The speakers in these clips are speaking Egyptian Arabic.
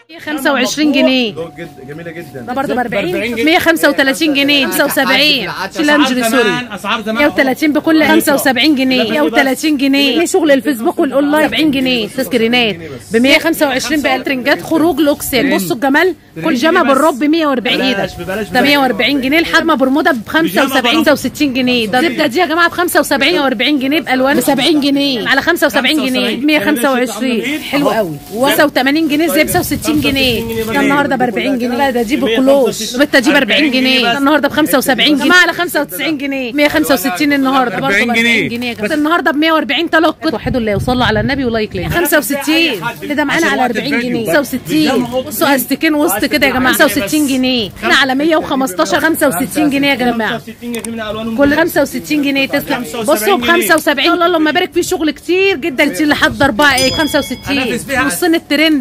125 جنيه لو جد جميله جدا ده برضه ب 40 40 135 جنيه 75 شلنجري سوري اسعار زمان 130 بكل 75 جنيه 130 جنيه ليه شغل الفيسبوك والاونلاين 70 جنيه تسكرينات ب 125 بقى ترنجات خروج لوكسين بصوا الجمال كل جامع بالرب ب 140 ايدك ببلاش ده 140 جنيه الحرمه برمودا ب 75 65 جنيه ده الزبده دي يا جماعه ب 75 و40 جنيه بالوان ب 70 جنيه على 75 جنيه ب 125 حلو قوي و80 جنيه زي ب 60 جنيه ده النهارده ب 40 جنيه لا ده دي بكلوش الزبده دي ب 40 جنيه ده النهارده ب 75 جنيه على 95 جنيه 165 النهارده برضه ب 40 جنيه بس النهارده ب 140 ثلاث قطع وحدوا الله وصلوا على النبي ولايك ليه 65 كده معانا على 40 جنيه 65 بصوا استكين وسط كده يا جماعه 65 جنيه احنا على 115 65 جنيه يا جماعه 60 جنيه في من الوانهم كل 65 جنيه تسلم بصوا ب 75 الله اللهم بارك في شغل كتير جدا كتير لحد 4 ايه 65 نصين الترند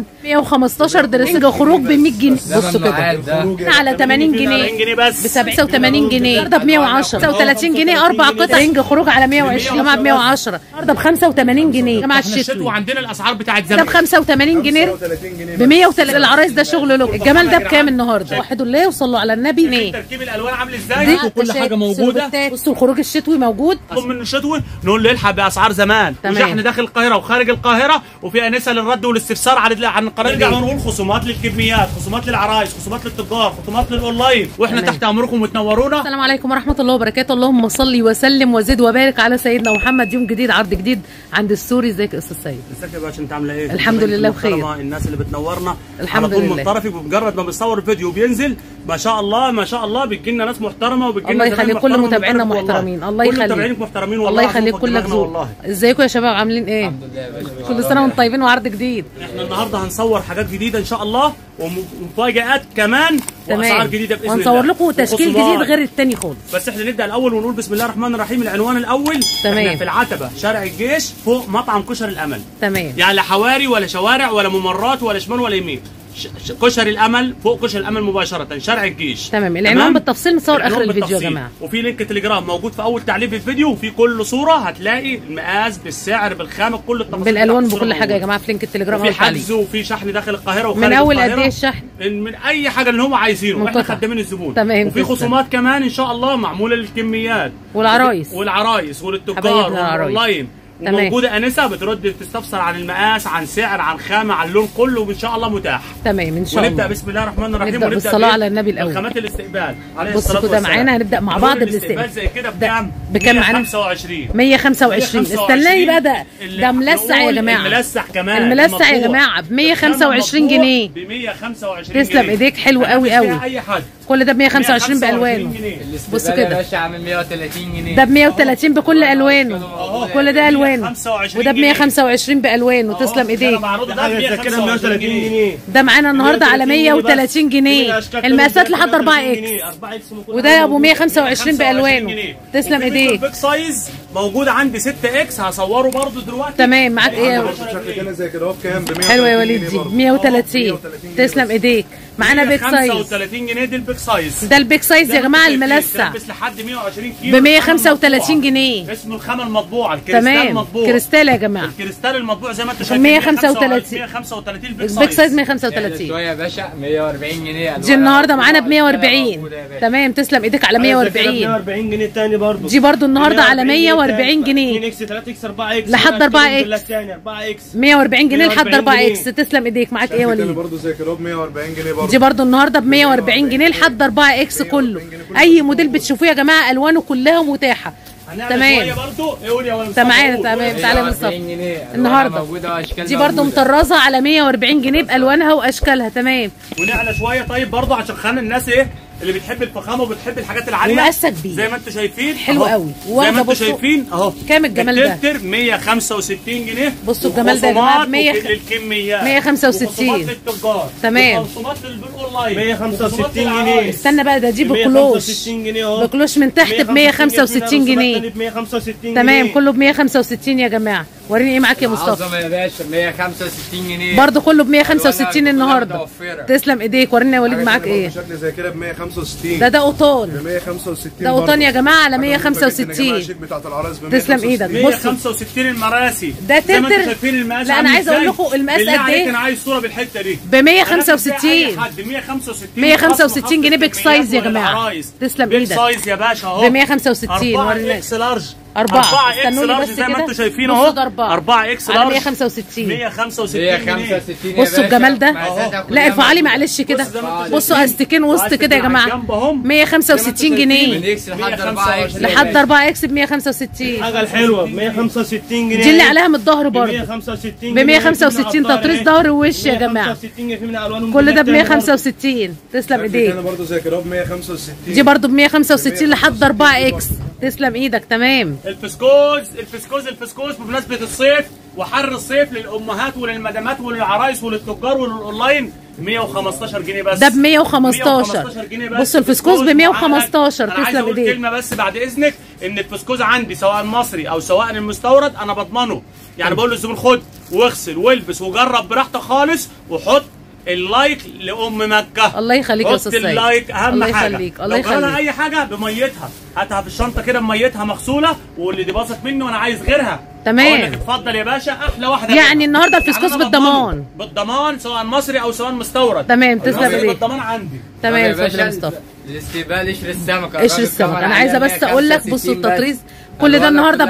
115 دريسنج خروج ب 100 جنيه بصوا كده احنا على 80 جنيه جنيه ب بس 87 جنيه النهارده ب 110 35 جنيه اربع قطع رنج خروج على 120 يا جماعه ب 110 النهارده ب 85 جنيه يا جماعه الشتوي الشتوي وعندنا الاسعار بتاعت ده زمان ب 85 جنيه 30 جنيه ب 130 العرايس ده شغل له الجمال ده بكام النهارده وحدوا الله وصلوا على النبي جنيه تركيب الالوان عامل ازاي وكل تشات، حاجه موجوده سلوبتات. بصوا الخروج الشتوي موجود نطلب منه الشتوي نقول له الحق باسعار زمان تمام. وشحن داخل القاهره وخارج القاهره وفي انسه للرد والاستفسار عن عن القناه نرجع ونقول خصومات للكميات خصومات للعرايس خصومات للتجار خصومات للاونلاين واحنا تمام. تحت امركم وتنورونا السلام عليكم ورحمة الله وبركاته اللهم صل وسلم وزد وبارك على سيدنا محمد يوم جديد عرض جديد عند السوري ازيك يا استاذ سيد ازيك يا باشا انت عامله ايه؟ الحمد لله بخير. المحترمة، الناس اللي بتنورنا الحمد على طول لله. من طرفك ومجرد ما بنصور الفيديو وبينزل ما شاء الله ما شاء الله بتجي لنا ناس محترمه وبتجي الله لنا زباين يخليك كل محترمة متابعينا من طرفك والله. محترمين الله كل يخليك متابعينك محترمين والله الله العظيم يخليك فوق كلك دماغنا ذوق والله ازيكم يا شباب عاملين ايه كل سنة وانتم طيبين وعرض جديد احنا النهارده هنصور حاجات جديده ان شاء الله ومفاجآت كمان واسعار تمام جديده باذن وهنصور الله لكم تشكيل وخصومات. جديد غير التاني خالص بس احنا نبدا الاول ونقول بسم الله الرحمن الرحيم العنوان الاول تمام. احنا في العتبه شارع الجيش فوق مطعم كشري الامل تمام يعني لا حواري ولا شوارع ولا ممرات ولا شمال ولا يمين ش- ش- كشري الامل فوق كشري الامل مباشره شارع الجيش تمام العنوان بالتفصيل متصور اخر العنوان الفيديو يا بالتفصيل. جماعة وفي لينك تليجرام موجود في اول تعليق في الفيديو وفي كل صوره هتلاقي المقاس بالسعر بالخامه كل التفاصيل بالالوان بتاعت بكل الصورة حاجة يا موجودة. جماعة في لينك التليجرام وفي او التعليق حجز وفي شحن داخل القاهره وخارج من اول القاهرة. قد ايه الشحن من من اي حاجه اللي هم عايزينه من احنا قطع. خدامين الزبون تمام، وفي تسلم. خصومات كمان ان شاء الله معموله للكميات والعرايس. والعرايس وللتجار حبايبنا العرايس. والاونلاين تمام. وموجوده انسه بترد تستفسر عن المقاس عن سعر عن خامه عن لون كله وان شاء الله متاح تمام ان شاء ونبدا الله بسم الله الرحمن الرحيم نبدأ ونبدا بالصلاة بإيه؟ على النبي الأول. خامات الاستقبال عليه بصوا الصلاه كده والسلام معانا هنبدأ مع هنقول بعض الاستقبال بالاستقبال. زي كده ده بكام؟ بكام معانا؟ 125 125 استناني بقى ده ده ملسع يا جماعة الملسع كمان الملسع يا المطبوع. جماعة ب 125 المطبوع جنيه ب 125 تسلم جنيه. ايديك حلو قوي مفيش فيها قوي اي حد كل ده ب 125 بالوانه جنيه. بصوا الاستقبال يا كده باشا عامل 130 جنيه ده ب 130 بكل الوانه كل ده الوانه 125 وده ب جنيه. 125 بالوانه تسلم ايديك ده ب 125 جنيه ده معانا النهارده على 130 جنيه المقاسات لحد 4 اكس وده يا ابو 125 بالوانه تسلم ايديك البيك سايز موجود عندي 6 اكس هصوره برضو دلوقتي تمام معاك ايه شكل كده زي كده هو بكام ب 130 حلوه يا جنيه وليد دي برضه. 130 تسلم ايديك معانا بيك سايز 35 جنيه دي البيك سايز ده البيك سايز يا جماعه الملسع بس لحد 120 كيلو ب 135 جنيه اسمه الخامه المطبوعه الكريستال تمام مطبوع كريستال يا جماعه الكريستال المطبوع زي ما انت شايف 135 135 البيك البيك سايز سايز 135 شويه يا باشا 140 جنيه دي النهارده معانا ب 140 تمام تسلم ايديك على 140 140 جنيه تاني برضه دي برضو النهارده على 140 جنيه 2 اكس 3 اكس 4 اكس لحد 4 إكس. تاني 4 اكس 140 جنيه لحد 4 140 اكس تسلم ايديك معاك ايه يا شكل تاني وليد برضه زي كده هو ب 140 جنيه برضه دي برضو النهارده ب 140 جنيه لحد 4 اكس كله اي موديل بتشوفوه يا جماعه الوانه كلها متاحه هنعمل تمام. شويه برضه قول يا ولد انت معانا قول. تمام تعالى من الصف جنيه النهارده موجوده واشكال دي برضو موجودة. مطرزه على 140 جنيه بالوانها واشكالها تمام ونعلى شويه طيب برضه عشان خلينا الناس ايه اللي بتحب الفخامه وبتحب الحاجات العاليه ومقاسها كبير. زي ما انتوا شايفين حلو أهو. قوي. زي واخدة ما انتوا بصوا. شايفين اهو كام الجمال ده؟ التلتر 165 جنيه بصوا الجمال ده يا جماعة وخصومات ب 100 وفي للكميات 165. وخصومات للتجار تمام. وخصومات للاونلاين 165 وخصومات جنيه. للعرايس. استنى بقى ده دي بكلوش 165 جنيه اهو بكلوش من تحت ب 165 جنيه ب 165 جنيه تمام كله ب 165 يا جماعه وريني ايه معاك يا مصطفى عظمه يا باشا 165 جنيه برضه كله ب 165 ألوانها النهارده متوفرة. تسلم ايديك ورينا يا وليد حاجة معاك تانية ايه برضه شكل زي كده ب 165 ده ده ب قطان 165 ده قطان يا جماعه على حاجة نضيفة جداً يا جماعة، 165 الشيك بتاعت العرايس ب تسلم 165. إيدك. بص. 165 المراسي ده زي ما انتم تتر. شايفين المقاس لا، أنا عامل عايزة أقول إزاي؟ لكم المقاس بالله قد عليك إيه؟ انا عايز صوره بالحته دي ب 165 حد 165 165 جنيه بيك سايز يا جماعة. العرايس. تسلم بيك إيدك. سايز يا باشا اهو ب 165 4 ورينا. اكس لارج أربعة. 4 اكس استنوني لارج بس زي ما كده. انتم شايفين بصوا اهو ده أربعة. 4 اكس على لارج 165 165 جنيه 165 يا بصوا باشا. الجمال ده مقاساتها لا كلها ارفعوا لي موجودة. معلش كده بص زي ما انتم بصوا شايفين. استكين وسط وأستكين كده يا على جماعه الجنب اهم. 165 زي ما انتم جنيه من اكس لحد 4 اكس لحد 4 اكس ب 165 الحاجه الحلوه ب 165 جنيه دي اللي عليها من الظهر ب برضه 165 ب 165 تطريز ظهر ووش يا جماعه 165 جنيه في من الوان كل ده ب تاني برضه. 165 تسلم شكل ايديك تاني برضه زي كده ب 165 دي برضه ب 165 لحد 4 اكس تسلم ايدك تمام الفسكوز الفسكوز الفسكوز بمناسبه الصيف وحر الصيف للامهات وللمدامات وللعرايس وللتجار وللاونلاين 115 جنيه بس ده ب 115 جنيه بس بصوا الفسكوز ب معاك. 115 انا عايز تسلم اقول ايديك كلمه بس بعد اذنك ان الفسكوز عندي سواء المصري او سواء المستورد انا بضمنه يعني بقول للزبون خد واغسل والبس وجرب براحتك خالص وحط اللايك لام مكه الله يخليك يا حط استاذ سيد اللايك اهم الله حاجه يخليك الله لو جرالها يخليك اي حاجه بميتها هاتها في الشنطه كده بميتها مغسوله واللي دي باظت مني وانا عايز غيرها تمام. اقول لك اتفضل يا باشا احلى واحده يعني غيرها. النهارده الفسكوس أنا بالضمان. بضمنه. بالضمان سواء مصري او سواء مستورد تمام تسلم المصري ايديك بالضمان عندي تمام يا اتفضل يا باشا مصطفى الاستقبال قشر السمكه قشر السمك انا عايزه بس اقول لك بصوا التطريز كل ده النهارده ب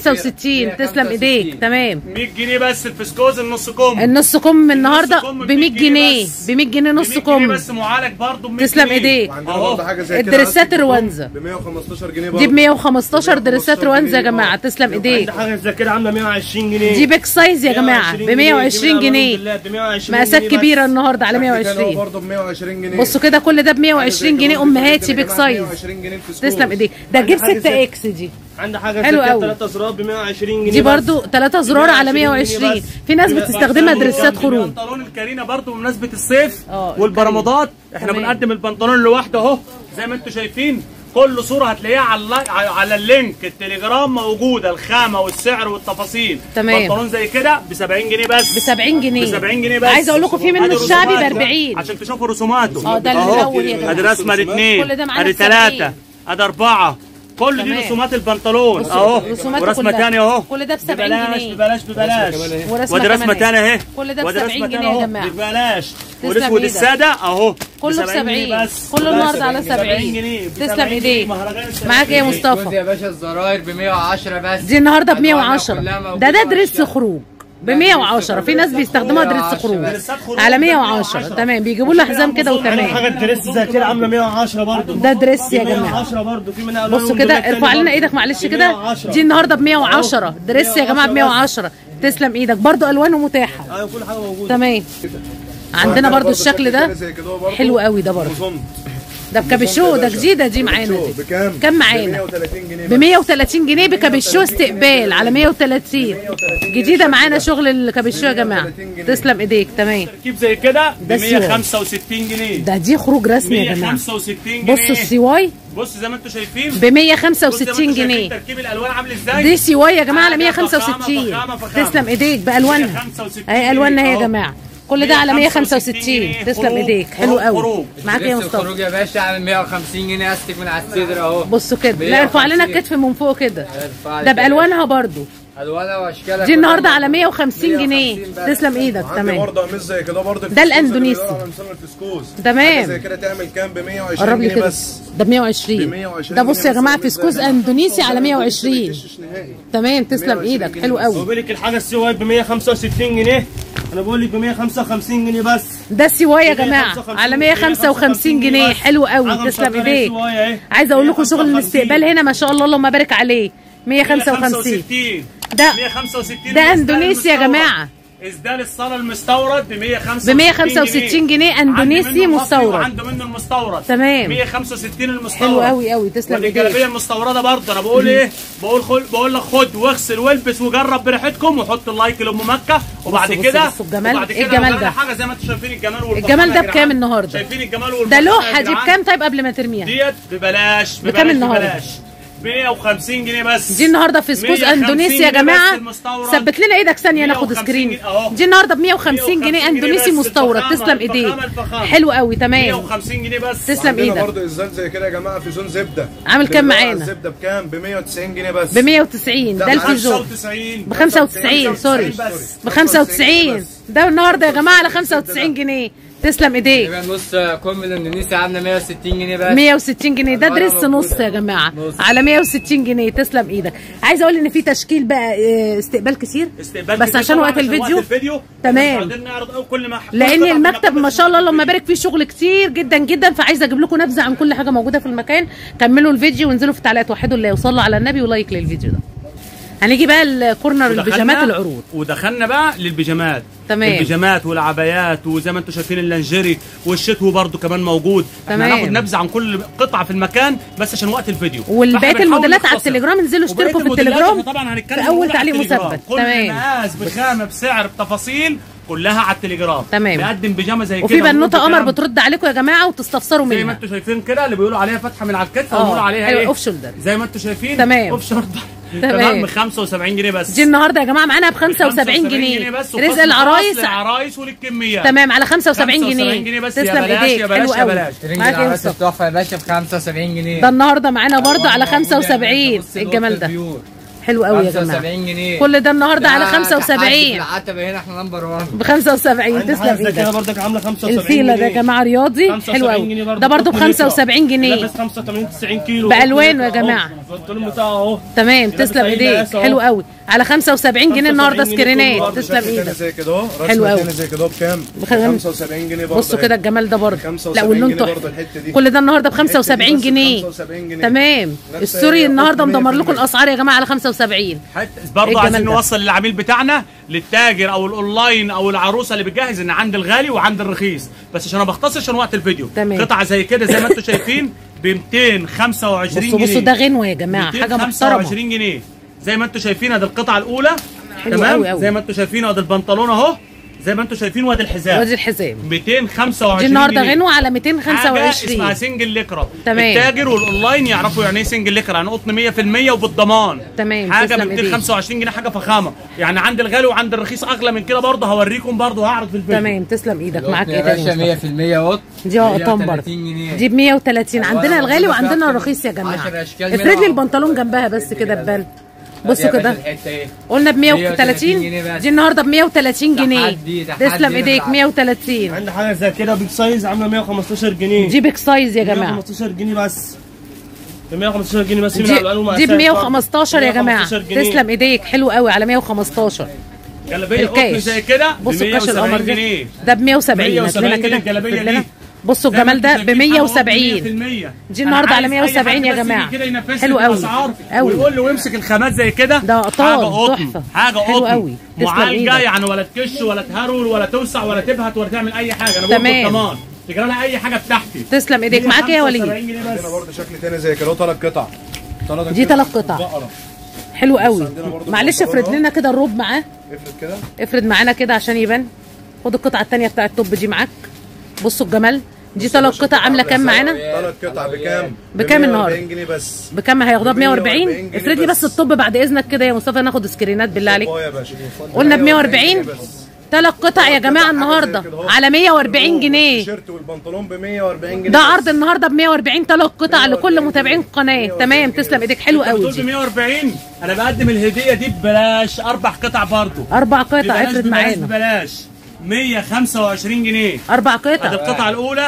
165 تسلم ايديك تمام 100 جنيه بس الفسكوز النص كم النص كم النهارده كم ب 100 جنيه بس. ب 100 جنيه نص 100 جنيه كم بس معالج برضه ب 100 تسلم جنيه. ايديك وعندنا أهو. برضه حاجه زي كده الدريسات عايز تجيب روانزا. ب 115 جنيه برضه دي ب 115 دريسات 115 روانزا يا جنيه. جماعه تسلم ايديك عندي حاجه زي كده عامله 120 جنيه دي بيك سايز يا جماعه ب 120 جنيه مقاسات كبيره النهارده على شكل تاني هو 120 برضه ب 120 جنيه بصوا كده كل ده ب 120 جنيه امهاتي بيك سايز 120 جنيه الفسكوس تسلم ايديك ده تجيب حاجة 6 زي- اكس دي عندي حاجه حلو زي كده قوي. 3 زرار ب 120 جنيه دي بس. برضو 3 زرار على 120 في ناس بتستخدمها دريسات خروج بنطلون الكارينا برضه بمناسبه الصيف اه، والبرمضات احنا تمام. بنقدم البنطلون لوحده اهو زي ما انتم شايفين كل صوره هتلاقيها على اللاي- على اللينك التليجرام موجوده الخامه والسعر والتفاصيل تمام. بنطلون زي كده ب 70 جنيه بس ب 70 جنيه ب 70 جنيه بس عايزه اقول لكم في منه ادي الشعبي ب رسوماته 40 عشان تشوفوا رسوماته اه، ده اهو. الأول يا جماعة. ادي رسمه الاثنين كل ده معانا ادي ب 70. ثلاثه ادي اربعه كل دي تمام. رسومات البنطلون بصوا، اهو رسوماته ورسمه كلها. ثانيه اهو كل ده ب 70 ببلاش جنيه. ببلاش ببلاش ورسمة ودي رسمه كمان ثانيه اهي كل ده ب ودي 70 رسمة جنيه تانية يا أهو، جماعة. ببلاش تسلم والاسود إيدك. الساده اهو كله ب جنيه 70 بس كله بس النهارده على 70 70 جنيه ب تسلم 70 جنيه. ايديك مهرجان السبعين معاك ايه يا جنيه. خد مصطفى يا باشا الزراير ب 110 بس دي النهارده ب ألوانها 110 كلها ده موجودة ده دريس وأشكال. خروج ب 110 في ناس بيستخدموها دريس خروج دريسات خروج على ب 110 110. تمام بيجيبوا له حزام كده عندي وتمام حاجه دريس زي كده عامله 110 برضه ده دريس يا جماعه 110 برضه في منها ألوان بصوا كده وموديلات تانية ارفع لنا برضه. ايدك معلش ب كده 110. دي النهارده ب 110 دريس يا جماعه ب 110 تسلم ايدك برضو الوانه متاحه ايوه كل حاجه موجوده تمام عندنا برضو الشكل ده زي كده هو برضه حلو قوي ده برضو مظن ده بكابيشو ده جديده دي معانا شو دي بكام؟ كام معانا؟ ب 130 جنيه ب 130 جنيه بكابيشو استقبال على 130 جديده معانا شغل الكابيشو يا جماعه تسلم ايديك تمام تركيب زي كده ب ده سيوان. 165 جنيه ده دي خروج رسمي يا جماعه 165 جنيه بصوا السواي بص زي ما انتم شايفين ب بص زي ما 165 انتم شايفين جنيه تركيب الالوان عامل ازاي دي سواي يا جماعه على حاجة فخامة، 165 فخامة، فخامة. تسلم ايديك بالوانها 165 اهي الواننا اهي يا اهو. جماعه كل ده على 165 جنيه. تسلم خروج، ايديك حلو خروج، قوي خروج. معاك ايه يا لبس مصطفى الخروج يا باشا عامل 150 جنيه استك من على الصدر اهو بصوا كده لا ارفع لنا الكتف من فوق كده ارفع لي ده كده. بالوانها برضو الوانها واشكالها دي النهارده كلها على 150 جنيه 150 بس. تسلم ايدك عندي تمام برضه قميص زي كده برضه ده الأندونيسي. الفسكوس تمام. حاجة زي كده تعمل كام ب 120 قرب لي جنيه كده بس ده ب 120 ب 120 ده بصوا يا جنيه جماعه بس. فسكوز اندونيسي على 120 مفيش نهائي تمام تسلم ايدك حلو هو قوي بيقول لك الحاجه السواي ب 165 جنيه انا بقول لك ب 155 جنيه بس ده سواي يا جماعه 155 على 155 جنيه بس. حلو قوي حاجة تسلم مصغرة ايديك سواي اهي. عايزه اقول لكم شغل 155. الاستقبال هنا ما شاء الله اللهم بارك عليه 155 ده 165 ده اندونيسي يا جماعه اسدال الصاله المستورد ب 165 ب 165 جنيه اندونيسي مستورد عنده منه المستورد تمام. 165 المستورد حلو قوي قوي تسلم والجلابيه ايديك المستورده برضه انا بقول ايه بقول خل... بقول لك خد واغسل والبس وجرب براحتكم وحط اللايك لام مكه وبعد بصوا- كده بصوا الجمال. وبعد إيه كده الجمال لو ده؟ جالنا حاجه زي ما انتم شايفين الجمال والفخامه الجمال ده يا بكام جدعان. النهارده؟ شايفين الجمال ده والفخامه يا لوحه دي جدعان؟ بكام طيب قبل ما ترميها ديت ببلاش بكام ببلاش النهاردة؟ ببلاش 150 جنيه بس دي النهارده في سكوز 150 اندونيسي يا جنيه بس جماعه المستورد. ثبت لنا ايدك ثانيه ناخد 150 سكرين جنيه أهو. دي النهارده ب 150 جنيه 150 اندونيسي بس مستورد الفخامة، تسلم ايديك الفخامة، الفخامة. حلو قوي تمام 150 جنيه بس تسلم عندنا ايدك برضه ازاز زي كده يا جماعه في زون زبده عامل كام بنبيع معانا؟ الزبده بكام ب 190 جنيه بس ب 190 ده ده الفيزون 95 ب 95 سوري بس. ب 95 ده النهارده يا جماعه على 95 جنيه تسلم ايديك يبقى نص كم من اندونيسيا عامله 160 جنيه بس 160 جنيه ده أنا دريس موجود. نص يا جماعه نص. على 160 جنيه تسلم ايدك عايزه اقول ان في تشكيل بقى آه، استقبال كتير استقبال بس كتير عشان طبعاً وقت الفيديو الفيديو تمام. إحنا مش قادرين نعرض أوي كل ما لان كل قطعة المكتب في ما شاء الله المكتب اللهم بارك فيه شغل كتير جدا جدا فعايزه اجيب لكم نبذه عن كل حاجه موجوده في المكان كملوا الفيديو وانزلوا في التعليقات وحدوا الله وصلوا على النبي ولايك للفيديو ده هنيجي بقى الكورنر ودخلنا- البيجامات العروض ودخلنا بقى للبيجامات تمام. البيجامات والعبايات وزي ما انتم شايفين اللانجيري والشتوي برضو كمان موجود احنا تمام. هناخد نبذه عن كل قطعه في المكان بس عشان وقت الفيديو والباقي فإحنا بنحاول الموديلات على نختصر. التليجرام انزلوا اشتركوا وبقية في الموديلات التليجرام احنا طبعا هنتكلم في اول كلها على تعليق التليجرام. مثبت كل تمام مقاس بخامه بسعر بتفاصيل كلها على التليجرام تمام. بقدم بيجامه زي كده وفي بنوته ونقول قمر بكام. بترد عليكم يا جماعه وتستفسروا زي ما منها انتم شايفين كده اللي بيقولوا عليها فتحه من على الكتف اه، بيقولوا عليها ايوه، ايه اوف شولدر. زي ما انتم شايفين تمام. اوف شولدر تمام. تمام ب 75 جنيه بس دي النهارده يا جماعه معانا ب 75 جنيه بس رزق وخصم العرايس خاص للعرايس وللكميات تمام على 75 75 جنيه جنيه بس، يا تسلم بلاش، ايديك يا بلاش، حلو يا قوي بلاش. ترنج معاك ايه يا العرايس مصطفى التحفه يا باشا ب 75 جنيه ده النهارده معانا برضه على موجود يا 75 باشا، بص الجمال القط ده البيور. حلو قوي يا جماعه 75 جنيه كل ده النهارده على ده تحدي 75 العتبه هنا احنا نمبر 1 ب 75 عندي تسلم حاجه زي كده ايدك برضك عامله 75 الفيله ده يا جماعه رياضي 75 حلو جنيه قوي برضه ده برضه ب قطن لتر. 75 جنيه لابس 85 90 كيلو بألوانه يا قطن لتر جماعة. أهو. البنطلون بتاعه اهو تمام ده تسلم 90 ايديك مقاس أهو. حلو قوي على 75 جنيه النهارده 75 جنيه سكرينات كله تسلم شكل تاني ايدك زي كده اهو حلو رسمه قوي. تاني زي كده اهو بكام؟ ب بخم- 75 جنيه برضه بصوا اهي. كده الجمال ده برضه 75 لا واللون جنيه برضه تحفه الحتة دي. كل ده النهارده ب الحتة دي 75 بس ب جنيه 75 جنيه. تمام نفس السوري هي النهارده قطن مدمر لكم 100%. الاسعار يا جماعه على 75 حتى برضه الجمال عايزين ده؟ نوصل للعميل بتاعنا للتاجر او الاونلاين او العروسه اللي بتجهز ان عند الغالي وعند الرخيص بس عشان انا بختصر عشان وقت الفيديو تمام. قطعه زي كده زي ما انتم شايفين ب 225 بصوا جنيه بصوا ده غنوه يا جماعه حاجه محترمه 225 جنيه زي ما انتم شايفين ادي القطعه الاولى حلو تمام أوي أوي. زي ما انتم شايفين ادي البنطلون اهو زي ما انتم شايفين وادي الحزام وادي الحزام 225 دي النهارده جنيه. غنوه على حاجه اسمها 225 سنجل لكرة تمام. التاجر والاونلاين يعرفوا يعني ايه سنجل لكرة يعني قطن 100% وبالضمان تمام، حاجه ب تسلم إيديك. 225 جنيه حاجه فخامه يعني عند الغالي وعند الرخيص اغلى من كده برضه هوريكم برضه هعرض في الفيديو تمام تسلم ايدك معاك ايه يا تاني باشا يا مصطفى؟ 100% قط دي اه قطن 130 برضه جنيه. دي ب 130 عندنا وأنا الغالي موجودة وعندنا فيها الرخيص يا عشر جماعه أشكال افرد لي منها. البنطلون جنبها بس كده ببان يا بصوا باشا كده الحتة ايه قلنا ب 130 130 جنيه بس. دي النهارده ب 130 جنيه تحدي- تحدي تسلم ايديك نلعب. 130 عندي حاجه زي كده بيج سايز عامله 115 جنيه دي بيك سايز يا جماعه 115 جنيه بس ب 115 جنيه بس من دي الالوان دي ب والمقاسات 115 يا جماعه 115 جنيه. تسلم ايديك حلو قوي على 115 جلابيه قطن الكاش زي كده ب بصوا الكاش القمر 170 ده جنيه ده ب 170 هات 170 لنا جنيه كده الجلابية هات لنا. دي. بصوا زي ما الجمال انتم ده ب شايفين حاجة 170 100%. دي النهارده على أنا عايز أي 170 يا حد بس جماعه يجي كده ينافسني حلو في قوي الأسعار قوي ويقول له ويمسك الخامات زي كده ده قطان، حاجه قطن تحفة. حاجه حلو قطن قوي. تسلم معالجه إيدك. يعني ولا تكش ولا تهرول ولا توسع ولا تبهت ولا تعمل اي حاجه انا بقول تمام. كمان تجرى لها اي حاجه بتاعتي تسلم ايديك معاك ايه يا وليد 175 جنيه بس عندنا برضه شكل تاني زي كده اهو ثلاث قطع تلات دي تلات قطع. بقرة حلو قوي عندنا برضو معلش البنطلون افرد أهو. لنا كده الروب معاه افرد كده افرد معانا كده عشان يبان خد القطعه الثانيه بتاع التوب دي معاك بصوا الجمال دي ثلاث قطع عامله كام معانا ثلاث قطع بكام؟ بكام ب النهاردة؟ 140 جنيه بس بكام هياخدوها ب 140 140 جنيه افرد لي بس بس. الطب بعد اذنك كده يا مصطفى ناخد سكرينات بالله عليك اه يا باشا قلنا ب 140 جنيه بس. ثلاث قطع يا جماعه حاجة زي النهارده كده اهو. على 140 جنيه التيشيرت والبنطلون ب 140 جنيه ده بس. عرض النهارده ب 140 ثلاث قطع لكل 140 متابعين القناه 140 تمام تسلم ايديك حلو انت قوي بتقول ب دي 140 انا بقدم الهديه دي ببلاش اربع قطع برضه اربع قطع ببلاش افرد ببلاش معانا ببلاش 125 جنيه اربع ادي قطع القطعه الاولى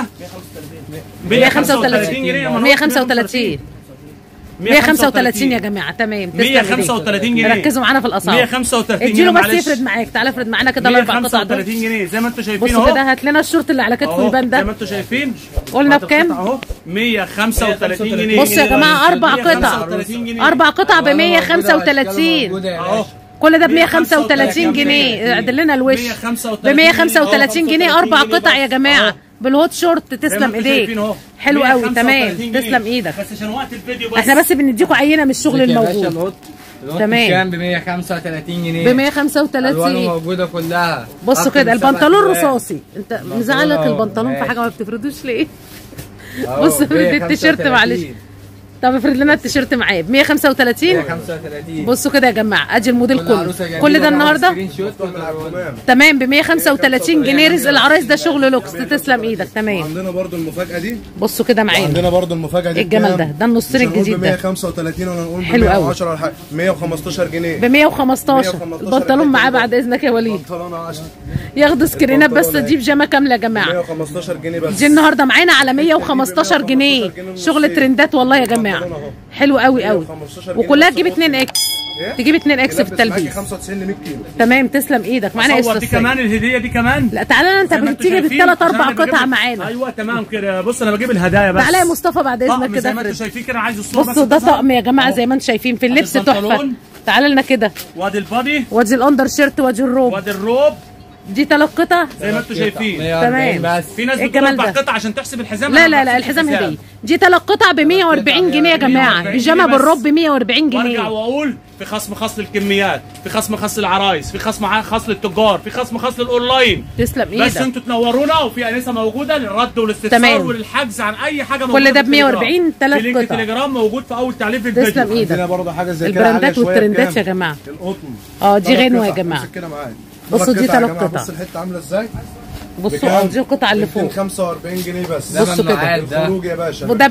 135 جنيه ما أنا قلت 135 135 يا جماعه تمام تسلم ايديك 135 جنيه ركزوا معانا في الاسعار 135 جنيه اديله بس معلش. يفرد معاك تعالى افرد معانا كده الاربع قطع دول 135 جنيه زي ما انتم شايفين بصوا كده اهو هات لنا الشورت اللي على كتفه اهو البان زي ما ده انتم شايفين قلنا ادي بكام؟ القطعة اهو 135 جنيه بصوا يا جماعه اربع قطع 135 جنيه اربع قطع ب 135 اهو كل ده ب 135 جنيه اعدل لنا الوش ب 135 جنيه اربع قطع يا جماعه بالهوت شورت زي ما تسلم انتم شايفين ايديك اهو. حلو قوي 135 تمام جنيه. تسلم ايدك بس عشان وقت الفيديو بس احنا بس بنديكوا عينه من الشغل الموجود الهوت تمام. كام ب 135 جنيه ب الوانه 135 موجوده كلها بصوا أكتر كده من سبع البنطلون ألوان. رصاصي انت مزعلك أهو. البنطلون في ماشي. حاجه ما بتفردوش ليه أهو، بص افرد التيشيرت 135. معلش طب افرض لنا التيشيرت معاه ب 135 135 بصوا كده يا جماعه ادي الموديل كل كله عروسة جميلة كل ده مع النهارده سكرين شوت تمام تمام ب 135 جنيه رزق العرايس ده شغل لوكس تسلم ايدك تمام عندنا برضو المفاجاه دي بصوا كده معانا عندنا برضو المفاجاه دي إيه الجمال بكام؟ ده؟ ده النصين مش هنقول الجديد ب ده. 135 ولا نقول ب حلو قوي. 110 ولا حاجه 115 جنيه ب 115 البنطلون معاه بعد اذنك يا وليد بنطلون 10 ياخدوا سكرينات بس البنطلون دي بيجامه كامله يا جماعه 115 جنيه بس دي النهارده معانا على 115 جنيه شغل ترندات والله يا جماعه حلو قوي قوي 115 جنيه وكلها بس تجيب أهو. 2 اكس إيه؟ تجيب 2 اكس في لابس معاكي التلبيس 95 ل 100 كيلو تمام تسلم ايدك معانا صور دي اسره كمان الهديه دي كمان لا تعالى انت زي ما بتيجي شايفين، بالثلاث عشان اربع أنا بجيب قطع لك- معانا ايوه تمام كده بص انا بجيب الهدايا بس تعالى يا مصطفى بعد اذنك طقم زي كده ما انتم افرد شايفين كده عايز الصوره بس بصوا ده تظهر. طقم يا جماعه أهو. زي ما انتم شايفين في اللبس تحفه البنطلون. تعالى لنا كده وادي البادي وادي الاندر شيرت وادي الروب وادي الروب دي ثلاث قطع زي ما انتم شايفين 140 تمام. بس في ناس إيه بتقول الجمال اربع ده؟ قطع عشان تحسب الحزام لا أنا لا ما لا بحسبش الحزام الحزام. هديه دي ثلاث قطع ب 140 جنيه يا جماعه 140 بيجامه جنيه بس. بالروب ب 140 وارجع جنيه واقول في خصم خاص للكميات في خصم خاص للعرايس في خصم ع- خاص للتجار في خصم خاص للاونلاين تسلم بس ايدك انتوا تنورونا وفي انسه موجوده للرد والاستفسار تمام. وللحجز عن اي حاجه موجوده كل ده في ب 140 التليجرام. تلات في لينك قطع. التليجرام موجود في اول تعليق في تسلم الفيديو ايدك عندنا برضه حاجه زي كده عالية البراندات شوية والترندات بكام؟ يا جماعه القطن اه دي تلات غنوه يا قطع. جماعه امسك كده معايا بصوا تلات دي قطع يا تلات جماعة. قطع. بص الحته عامله ازاي بصوا اه دي القطع اللي فوق 245 جنيه بس ده بصوا كده. ممنوعات ده الخروج يا باشا وده ب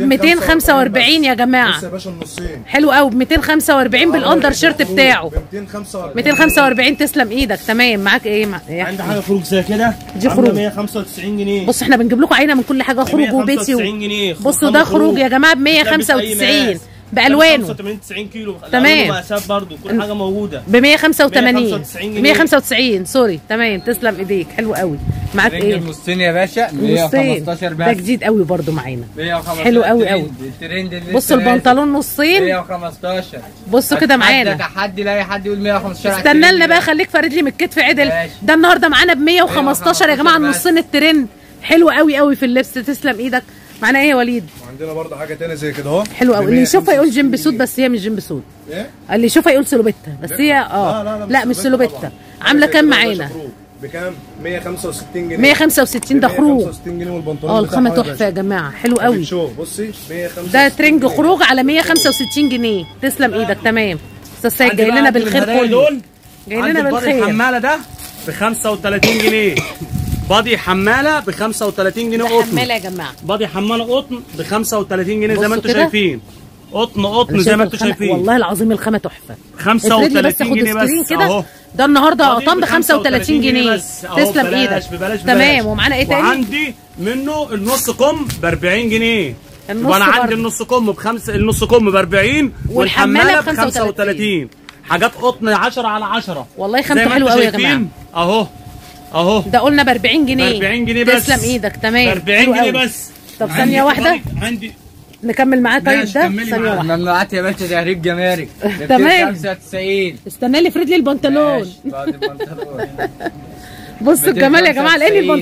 245 يا جماعه بص يا باشا النصين حلو قوي ب 245 بالاندر شيرت بتاعه ب 245 245 تسلم ايدك تمام معاك ايه مع... إيه؟ عندي حاجه خروج زي كده دي عاملة خروج. 195 جنيه بص احنا بنجيب لكم عينه من كل حاجه خروج وبيتي و... 195 جنيه بصوا ده خروج يا جماعه ب 195 بالوانه 85 90 كيلو تمام. مقاسات برضه كل حاجه موجوده ب 185 195 جنيه. 195 سوري تمام تسلم ايديك حلو قوي معاك رنج ايه النصين يا باشا نصين 115 ده بس جديد قوي برضو معانا 115 حلو قوي الترند- قوي. الترند اللي بصوا لسه البنطلون نصين 115 بصوا كده أتحدى معانا تحدي لاي حد يقول 115 على استنى الترند لنا بقى ده. خليك فارد لي من الكتف عدل ماشي. ده النهارده معانا ب 115 يا جماعه 115 بس. النصين الترند حلو قوي قوي في اللبس تسلم ايدك معانا ايه يا وليد وعندنا برضه حاجه تانية زي كده اهو حلو قوي ب اللي يشوفها يقول 165 جيمب سود بس هي مش جيمب سود ايه اللي يشوفها يقول سلوبيتا بس هي اه لا، لا، لا، مش لا مش سلوبيتا سلوبيتا طبعاً. عامله حاجة كام زي كده يا باشا معانا خروج. بكام 165 جنيه 165 ده خروج 165 جنيه والبنطلون اه الخامه بتاعها تحفه يا جماعه حلو قوي شوف بصي 165 ده ترنج جنيه. خروج على 165 جنيه تسلم ايدك تمام استاذ سيد عندي جاي بقى لنا عندي بالخير الهدايا كله دول جاي عندي لنا البادي بالخير الحماله ده ب 35 جنيه بادي حماله ب 35 جنيه قطن حماله يا جماعه بادي حماله قطن ب 35 جنيه زي بصوا ما انتم كده. شايفين قطن قطن أنا زي ما شايفة انتم الخامة- شايفين والله العظيم الخامه تحفه افرد لي 35 بس خد جنيه سكرين بس كده اهو ده النهارده بادي قطن ب ب 35 جنيه بس. أهو تسلم ببلاش ايدك ببلاش تمام ببلاش. ومعانا ايه تاني وعندي منه النص كم ب 40 جنيه النص وانا عندي برضه. النص كم بخمسه النص كم ب 40 والحمالة والحماله ب ب 35 حاجات قطن 10 على 10 والله زي خامته ما حلوه انتم قوي يا شايفين. جماعه اهو اهو ده قلنا ب 40 جنيه ب 40 جنيه بس تسلم ايدك تمام ب 40 حلو جنيه قوي. بس طب عندي ثانيه واحده كذلك عندي نكمل معاه طيب ماشي، ده كملي ثانيه معاه. واحده ممنوعات يا باشا تهريب جمارك ده تمام. 95 استنى لي افرد لي البنطلون ماشي، بعد البنطلون بصوا الجمال يا جماعه لان 295.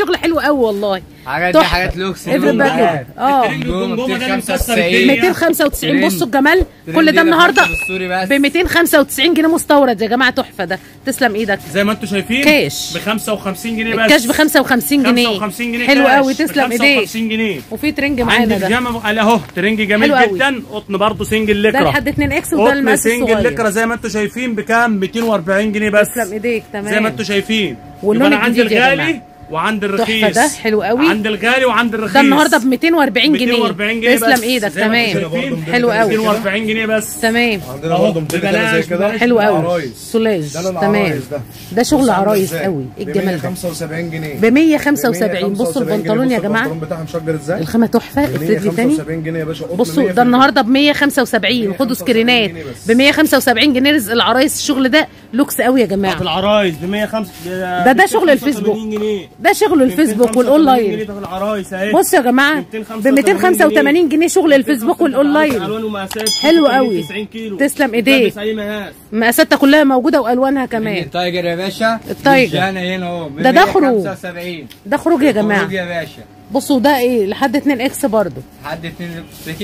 جنيه حلو ب قوي 55 تسلم ايديك جنيه عندي بيجامه قال اهو ترنج جميل حلو قوي. جدا قطن برضه سنجل ده لكره لحد 2 اكس وده قطن المقاس سنجل الصغير لكره زي ما انتم شايفين ب 240 جنيه بس تسلم ايديك تمام زي ما انتم شايفين واللون يبقى انا عندي الجديد يا الغالي جماعة. وعند تحفه الرخيص ده حلو قوي عند الغالي وعند الرخيص ده النهارده ب 240 جنيه 240 جنيه تسلم بس. ايدك زي ما انتم تمام شايفين. حلو قوي 240 جنيه بس تمام عندنا أهو، برضه موديل تاني زي ببلاش، كده ببلاش. حلو قوي العرايس. سولاج ده تمام للعرايس ده ده شغل بص عامل عرايس ازاي؟ قوي ايه الجمال ده 175 جنيه ب 175 بصوا 175 البنطلون جنيه. يا بص جماعه البنطلون بتاعها مشجر ازاي الخامه تحفه افرد لي تاني 175 جنيه يا باشا قطن بصوا 100%. ده النهارده ب 175 خدوا سكرينات جنيه بس. ب 175 جنيه رزق العرايس الشغل ده لوكس قوي يا بتاعت جماعه العرايس ب 105 ده- ده شغل الفيسبوك. ده شغل الفيسبوك والاونلاين ده العرايس اهي بصوا يا جماعه ب 285 جنيه شغل الفيسبوك والاونلاين الوان ومقاسات حلو قوي. 90 كيلو تسلم ايديك. تلبس اي مقاس مقاساتها كلها موجوده والوانها كمان التايجر يا باشا التايجر. هنا هنا اهو ب ده ده خروج. 175 ده خروج يا خروج جماعه يا باشا بصوا ده ايه لحد 2 اكس برضو حد اتنين لبستكي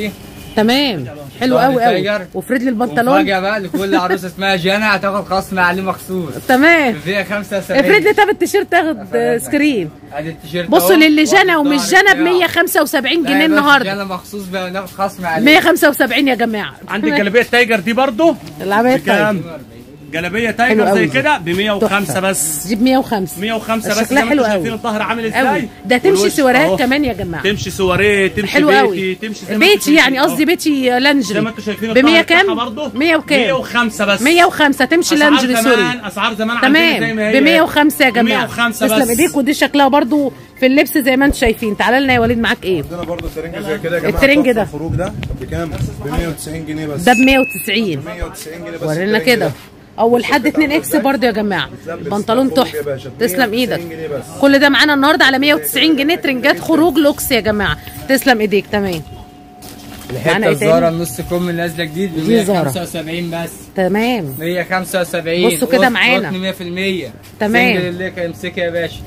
تمام حلو ظهر قوي قوي تايجر. وفرد لي البنطلون ومفاجأة بقى لكل عروسة اسمها جانا هتاخد خصم عليه مخصوص تمام فيها 75 افرد لي طب التيشيرت تاخد آه، سكرين ادي التيشيرت بصوا أهو. للي جنى واخد ومش ظهر جنى ب بتاعه. 175 لا جنيه يا باشا، النهارده جانا مخصوص بقى ناخد خصم عليه 175 يا جماعه عندي الجلابيه التايجر دي برضو العبايه بكام؟ الطيب جلابيه حلو تايجر قوي زي دي. كده ب 105 تحفة. بس دي ب 105 105 بس شكلها زي ما حلو انتم قوي شايفين الظهر عامل قوي ازاي ده تمشي والوش سواريهات أهو. كمان يا جماعه تمشي سواريه تمشي حلو بيتي قوي تمشي زي ما انتم بيتي يعني شايفين. قصدي بيتي لانجري زي ما انتم شايفين ب 100 الطقم بتاعها كام؟ برضه 100 وكام؟ 105 بس 105 تمشي اسعار لانجري سوري زمان اسعار زمان عندنا زي تمام ما هي ب 105 يا ب جماعه 105 تسلم بس ايديك ودي شكلها برضو في اللبس زي ما انتم شايفين تعالى لنا يا وليد معاك ايه عندنا برضه الترنج زي كده يا جماعه الترنج تحفة ده. الخروج ده بكام؟ ب 190 جنيه بس ده ب 190 190 جنيه بس ورينا الترنج كده ده. اول حد 2 اكس برضو يا جماعه البنطلون خروج يا تحفه باشا. تسلم 190 ايدك جنيه بس. كل ده معانا النهارده على 190 جنيه ترنجات خروج لوكس يا جماعه تسلم ايديك تمام معانا الحته ايه تاني؟ الزارة النص كم نازله جديد ب دي زارة. 175 بس تمام 175 بصوا كده قط- معانا. قطن 100% تمام. سنجل اللي كان امسكها يا باشا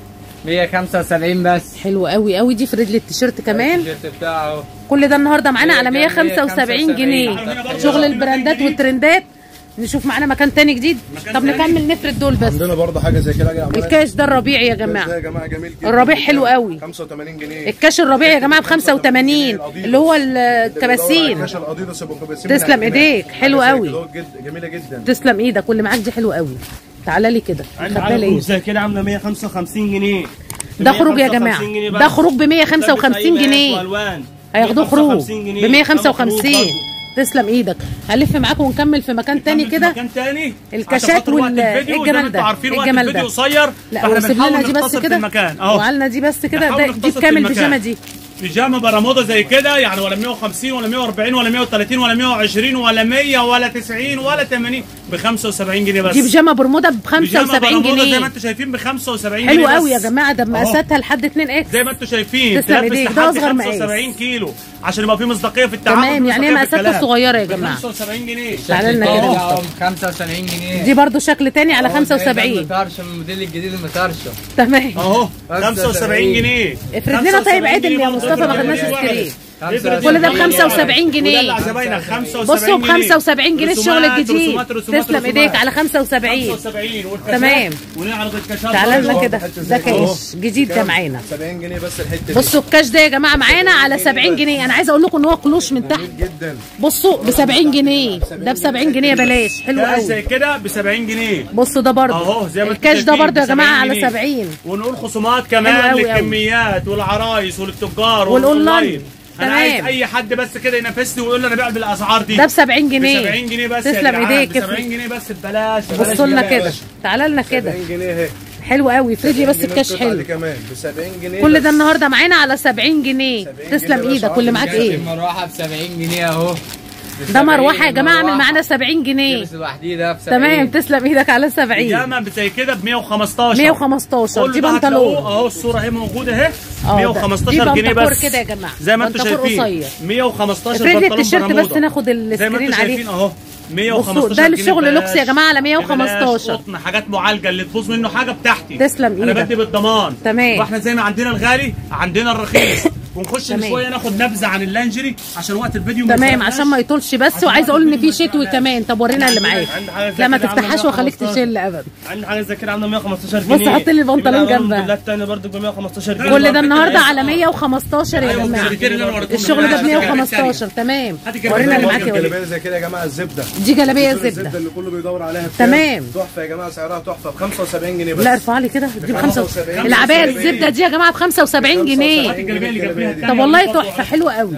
175 بس حلو قوي قوي دي في رجل التيشيرت كمان التيشيرت بتاعه اهو كل ده النهارده معانا على هي كام؟ 175 جنيه 175. شغل البراندات والترندات نشوف معانا مكان تاني جديد طب نكمل نفرد دول بس عندنا برضه حاجه زي كده يا جماعه الكاش ده الربيعي يا ده جماعه يا جماعه جميل جدا الربيع حلو قوي 85 جنيه الكاش الربيعي يا جماعه ب 85 اللي هو الكباسين كاش الاديداس ابو كباسين تسلم من ايديك، هناك. حلو حاجة زي قوي. كده جد- جميله جدا تسلم ايدك واللي معاك دي حلو قوي تعالى لي كده عندي خبالي على ايه زي كده عامله 155 جنيه ده خروج يا 155 جماعه جنيه بس. ده خروج ب لابس 155 أي مقاس جنيه وألوان. هياخدوه خروج 155 جنيه. ب 155 خروج برضه. تسلم ايدك هلف معاكم ونكمل في مكان تاني نكمل في كده مكان تاني الكاشات عشان خاطر وقت وال- الفيديو إيه زي ما الجمال انتوا ده؟ عارفين إيه وقت الجمال الفيديو ده؟ قصير لا فاحنا وسيب بنحاول لنا دي بس نختصر في كده المكان اهو وعلنا دي بس كده نحاول ده نختصر دي في بكام المكان. البيجامه دي بيجامه برمودا زي كده يعني ولا 150 ولا 140 ولا 130 ولا 120 ولا 100 ولا 90 ولا 80 ب 75 جنيه بس دي بيجامه برمودا ب بيجامة 75 برمودا زي ما جنيه انتم شايفين ب 75 حلو جنيه بس. قوي يا جماعه ده بمقاساتها لحد 2 اكس زي ما انتم شايفين تسلم تلبس ايديك، ده لحد أصغر مقاس. 75 كيلو عشان يبقى في مصداقيه في التعامل تمام يعني هي ومصداقية في مقاساتها الكلام. صغيره يا ب جماعه 75 جنيه تعالى لنا كده. اهو 75 جنيه دي برضو شكل تاني على أهو ده 75 المطرشه الموديل الجديد المطرشه تمام اهو 75 75 جنيه افرد لنا طيب 75 عدل يا جنيه مصطفى ما خدناش برضه. سكرين افرد كل ده ب جنيه. 75 جنيه ودلع زباينك 75 بصوا ب جنيه. 75 جنيه الشغل رسومات، الجديد رسومات، رسومات، تسلم رسومات. ايديك على 75 75 والكاشات تمام. ونعرض الكاشات تعالى لنا برضه. كده ده كاش جديد ده معانا 70 جنيه بس الحته دي بصوا الكاش ده يا جماعه معانا على 70 جنيه انا عايزه اقول لكم ان هو كلوش من تحت جميل جدا بصوا ب 70 جنيه ده ب 70 جنيه بلاش حلو كاش قوي زي كده ب 70 جنيه بصوا ده برضه اهو زي ما انتم الكاش ده شايفين برضه يا ب جماعه 70 على جنيه. 70 ونقول خصومات حلو كمان أوي أوي. للكميات والعرايس وللتجار والأونلاين. انا تمام. عايز اي حد بس كده ينافسني ويقول لي انا بيع بالاسعار دي ده ب 70 ب جنيه 70 جنيه بس تسلم يا جدعان ايديك ب 70 جنيه بس ببلاش بصوا لنا يا كده باشا. تعالى لنا كده 70 جنيه اهي حلو قوي فريدي بس الكاش القطعة دي حلو كمان ب 70 جنيه كل بس. ده النهارده معانا على 70 جنيه 70 تسلم جنيه ايدك بس. واللي معاك ايه المروحه ب 70 جنيه اهو ده مروحه يا جماعه عامل معانا 70 جنيه لبس لوحديه ده ب 70 تمام تسلم ايدك على 70 جامع زي كده ب 115 115 كل دي ده هتلاقوه بنطلون اهو الصوره اهي موجوده اهي اه ده- 115 دي جنيه بنطلون بس كده يا جماعه زي ما انتم بنطلون شايفين قصير 115 افرد لي بنطلون التيشيرت بس برمودا. ناخد زي ما السكرين انتم عليه شايفين اهو 115 بصوا، ده جنيه الشغل ببلاش. لوكس يا جماعة على 115. ببلاش قطن حاجات معالجه اللي تبوظ منه حاجه بتاعتي تسلم انا إيدك. بدي بالضمان تمام. واحنا زي ما عندنا الغالي عندنا الرخيص ونخش تمام. شويه ناخد نبذه عن اللانجري عشان وقت الفيديو ما تمام يسرقناش. عشان ما يطولش بس وعايزه اقول ان في شتوي كمان طب ورينا اللي معاك عندي حاجة زي لا ما كده عاملة تفتحهاش واخليك 115. تشيل ابدا عندي حاجه زي كده عامله 115 جنيه بص حط لي البنطلون جنبها. الموديلات الثانيه برضه ب 115 جنيه كل ده النهارده على 115 يا أيوة، جماعه التيشيرتين اللي أنا وريتهم الشغل ده ب لك. 115 تمام هاتي كده ورينا اللي برضه معاك يا وليد جلابيه زي كده يا جماعه الزبده دي جلابيه الزبده زبده اللي كله بيدور عليها بكام؟ تمام. تحفه يا جماعه سعرها تحفه ب 75 جنيه بس لا ارفع لي كده دي ب 5 75. العبايه الزبده دي يا جماعه ب 75 جنيه الجلابيه اللي جنبيها طب والله تحفه حلوه قوي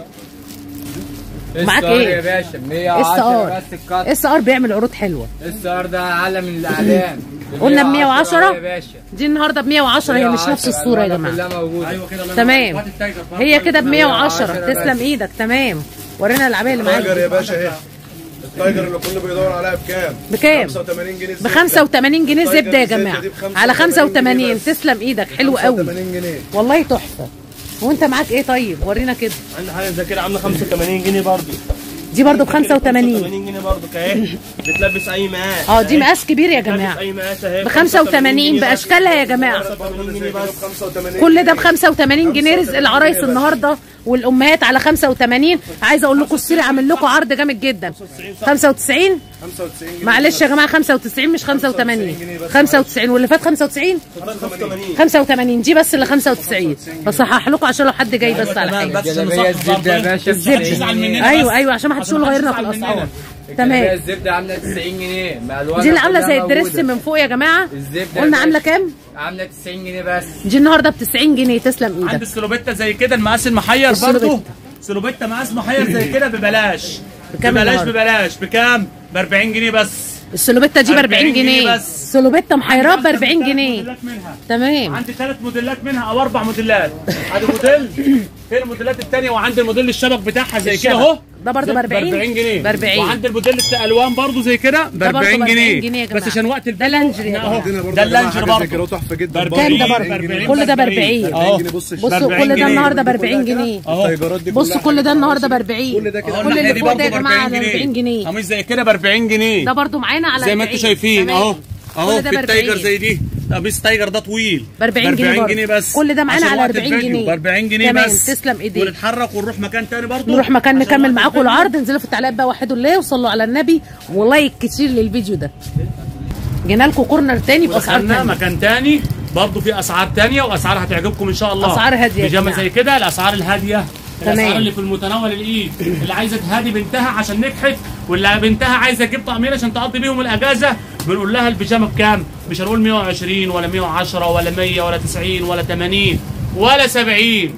معاك السعر إيه؟ يا باشا اس 110 ار بس القط اس ار بيعمل عروض حلوه السعر ده اعلى من الاعلان قلنا ب 110 110 يا باشا دي النهارده ب 110 هي مش نفس 110 الصوره يا الألوان جماعه كلها موجوده ايوه كده الله تمام. ينور عليك. وقت التايجر برضه. هي كده ب 110 110 تسلم بس. ايدك تمام ورينا العبايه اللي التايجر يا معاك باشا اهي التايجر اللي كله بيدور عليها بكام؟ بكام؟ 85 جنيه ب 85 جنيه التايجر زبده يا الزبدة جماعه دي ب 85 على 85 جنيه بس. تسلم ايدك حلو قوي 85 جنيه والله تحفه وانت معاك ايه طيب ورينا كده عندي حاجه زي كده عامله 85 جنيه برضه دي برضو ب 85 85 جنيه برضه كاهي بتلبس اي مقاس اه دي أهي. مقاس كبير يا بتلبس جماعه اي مقاس اهي ب 85 جنيه بس. باشكالها يا جماعه 85 جنيه ب بس 85 كل ده ب 85 جنيه رزق العرايس النهارده والامهات على 85 عايزه اقول لكم السيري عامل لكم عرض جامد جدا 95 95 جنيه معلش يا جماعه 95 مش 85 95 واللي فات 95 85 85 دي بس اللي 95 بصحح لكم عشان لو حد جاي بس على حاجه الجلابيه الزبده يا باشا ب 90 تزعل جنيه مننا ايوه بس. ايوه عشان ما حدش يقول غيرنا في تزعل الاسعار مننا. الجلابيه تمام الزبده عامله 90 جنيه بألوانها دي اللي عامله كلها زي الدريس موجودة. من فوق يا جماعه الزبدة قلنا يا عامله باشا. كام عامله 90 جنيه بس دي النهارده ب 90 جنيه تسلم عند ايدك السلوبيتا زي كده المقاس المحير السلوبيتا. برضه سلوبيتا مقاس محير زي كده ببلاش بكام ببلاش النهاردة؟ ببلاش بكام؟ ب 40 جنيه بس السلوبيتا دي ب 40 40 جنيه جنيه بس. سلوبيتا محيرات ب عندي 40 ثلاث جنيه موديلات منها تمام عندي ثلاث موديلات منها او اربع موديلات ادي موديل فين الموديلات الثانيه وعندي الموديل الشبك بتاعها زي كده الشبك. اهو ده برضه ب 40 ب 40 جنيه ب 40 وعندي الموديل بتاع الوان برضه زي كده ب ده برضه 40 ب 40 جنيه جنيه يا جماعة. بس عشان وقت ده لانجري يا اهو جماعة. عندنا برضه ده يا جماعة اللانجر حاجة زي كده برضه تحفه جدا ب كام ده 40 برضه؟ ب 40 كل ده ب 40 اهو جنيه بص بصوا 40 كل ده جنيه. النهارده ب كلها 40 كده. جنيه اهو التايجرات دي بصوا كلها كل ده حاجة النهارده ب كده. 40 كل ده كده اهو كل الناحية اللي دي فوق ده برضه يا ب جماعه 40 على 40 جنيه قميص زي كده ب 40 جنيه ده برضه معانا على زي ما انتم 40. شايفين تمام. اهو اهو كل ده في ب التايجر 40. زي دي قميص تايجر ده طويل ب 40 جنيه برضه. جنيه بس كل ده معانا عشان على وقت 40 الفيديو. جنيه. ب 40 جنيه تمام، بس تسلم ايديك. ونتحرك ونروح مكان تاني برضه نروح مكان عشان نكمل وقت معاكم الفيديو. العرض انزلوا في التعليقات بقى وحدوا الله وصلوا على النبي ولايك كتير للفيديو ده جينا لكم كورنر تاني باسعار ودخلنا تانية مكان تاني برضه في اسعار تانية واسعار هتعجبكم ان شاء الله أسعار هادية يا بيجامه جماعة. زي كده الاسعار الهاديه تمام. الاسعار اللي في المتناول الايد اللي عايزه تهادي بنتها عشان نجحت واللي بنتها عايزه تجيب طقمين عشان تقضي بيهم الاجازه بنقول لها البيجامه بكام مش هنقول 120 ولا 110 ولا 100 ولا 90 ولا 80 ولا 70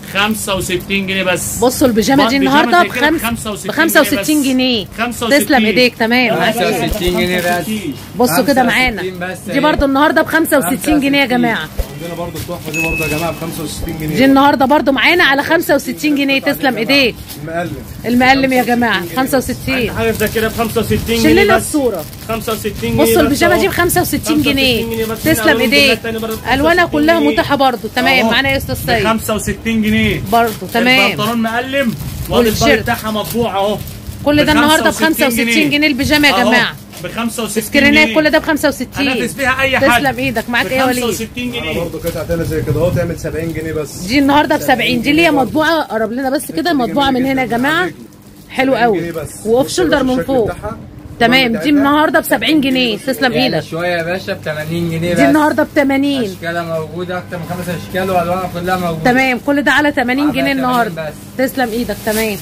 65 جنيه بس بصوا البيجامه دي بيجامة النهارده زي كده ب 65 جنيه 65 تسلم ايديك تمام 65 جنيه بس بصوا كده 65 معانا بس دي اهي. برضو النهارده ب 65 جنيه يا جماعه عندنا برضه التحفه دي برضه يا جماعه ب 65 جنيه دي النهارده برضو معانا على 65 جنيه تسلم ايديك المقلم المقلم يا جماعه 65 حاجه زي كده ب 65 شيل جنيه لنا بس الصوره 65 جنيه بصوا بس البيجامه أهو. دي ب 65 جنيه 65 جنيه بس. تسلم ألوان ايديك كلها تاني برضه ب الوانها 65 كلها جنيه. متاحه برضو تمام أهو. معانا يا استاذ ب سيد 65 جنيه برضو تمام البنطلون مقلم والتيشيرت. والباقي بتاعها مطبوع اهو كل ده ب النهارده ب 65 65 جنيه البيجامه يا أهو. جماعه ب 65 سكرينات جنيه. كل ده ب 65 هنافس بيها اي حد تسلم ايدك معاك ب ايه يا وليد 65 انا جنيه برضه قطعه تانية زي كده اهو تعمل 70 جنيه بس دي النهارده ب 70 دي اللي هي مطبوعه قرب لنا بس كده مطبوعه من هنا يا جماعه حلو 70 قوي جنيه بس. واوف بص يا شولدر باشا من الشكل فوق بتاعها. تمام الوان دي بتاعتها. النهارده ب 70 جنيه تسلم يعني ايدك شويه يا باشا ب 80 جنيه بس دي النهارده ب 80 اشكالها موجوده اكتر من خمس اشكال والوانها كلها موجوده تمام كل ده على 80 على جنيه 80 النهارده بس. تسلم ايدك تمام